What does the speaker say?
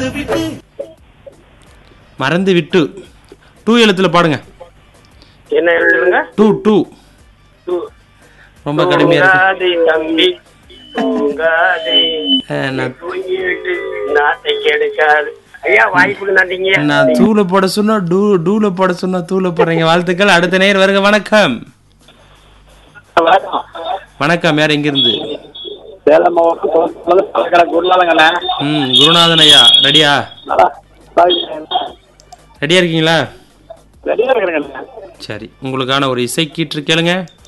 விட்டு மறந்து விட்டு டூ எழுத்துல பாடுங்க என்ன எழுதுங்க டூ டூ ரொம்ப கடுமையா இருக்கு தூங்காதே தம்பி தூங்காதே அஹ், நான் தூங்கிட்டு நாட்டை கெடுக்காது ஐயா வாய்ப்புக்கு நன்றிங்க நான் தூள போட சொன்னா டூ டூல போட சொன்னா தூள போடுறீங்க வாழ்த்துக்கள் அடுத்த நேர் வருக வணக்கம் வணக்கம் வணக்கம் யார் எங்க இருந்து சேலம் மாவட்டம் தோட்டத்துல பழக்கடை குருநாதங்கண்ணே ம் குருநாதன் ஐயா ரெடியா ரெடியா இருக்கீங்களா ரெடியா இருக்கிறேங்கண்ணே சரி உங்களுக்கான ஒரு இசை கீற்று கேளுங்க